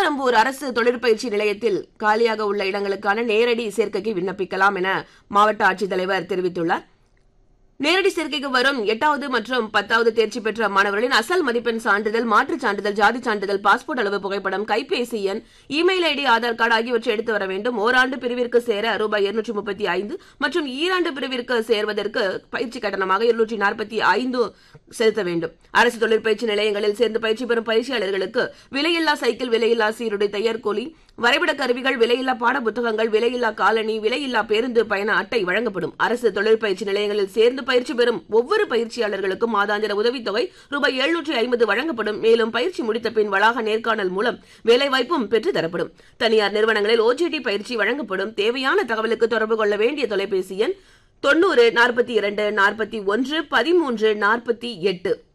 ஸ்ரீபெரும்பூர் அரசு தொழிற்பயிற்சி நிலையத்தில் காலியாக உள்ள இடங்களுக்கான நேரடி சேர்க்கைக்கு விண்ணப்பிக்கலாம் என மாவட்ட ஆட்சித்தலைவர் தெரிவித்துள்ளார் நேரடி சேர்க்கைக்கு வரும் எட்டாவது மற்றும் பத்தாவது தேர்ச்சி பெற்ற மாணவர்களின் அசல் மதிப்பெண் சான்றிதழ் மாற்றுச் சான்றிதழ் ஜாதி சான்றிதழ் பாஸ்போர்ட் அளவு புகைப்படம் கைபேசி எண் இமெயில் ஐடி ஆதார் கார்டு ஆகியவற்றை எடுத்து வர வேண்டும் ஓராண்டு பிரிவிற்கு சேர ரூபாய் இருநூற்றி முப்பத்தி ஐந்து மற்றும் ஈராண்டு பிரிவிற்கு சேர்வதற்கு பயிற்சி கட்டணமாக இருநூற்றி நாற்பத்தி ஐந்து செலுத்த வேண்டும் அரசு தொழிற்பயிற்சி நிலையங்களில் சேர்ந்து பயிற்சி பெறும் பயிற்சியாளர்களுக்கு விலையில்லா சைக்கிள் விலையில்லா சீருடை தையற்கூலி வரைபட கருவிகள் விலையில்லா பாட புத்தகங்கள் விலையில்லா காலணி விலையில்லா பேருந்து பயண அட்டை வழங்கப்படும் அரசு தொழிற்பயிற்சி நிலையங்களில் சேர்ந்து பயிற்சி பெறும் ஒவ்வொரு பயிற்சியாளர்களுக்கும் மாதாந்திர உதவித்தொகை ரூபாய் எழுநூற்றி ஐம்பது வழங்கப்படும் மேலும் பயிற்சி முடித்த பின் வளாக நேர்காணல் மூலம் வேலைவாய்ப்பும் பெற்று தரப்படும் தனியார் நிறுவனங்களில் ஓஜிடி பயிற்சி வழங்கப்படும் தேவையான தகவலுக்கு தொடர்பு கொள்ள வேண்டிய தொலைபேசி எண் தொண்ணூறு நாற்பத்தி இரண்டு நாற்பத்தி ஒன்று பதிமூன்று நாற்பத்தி எட்டு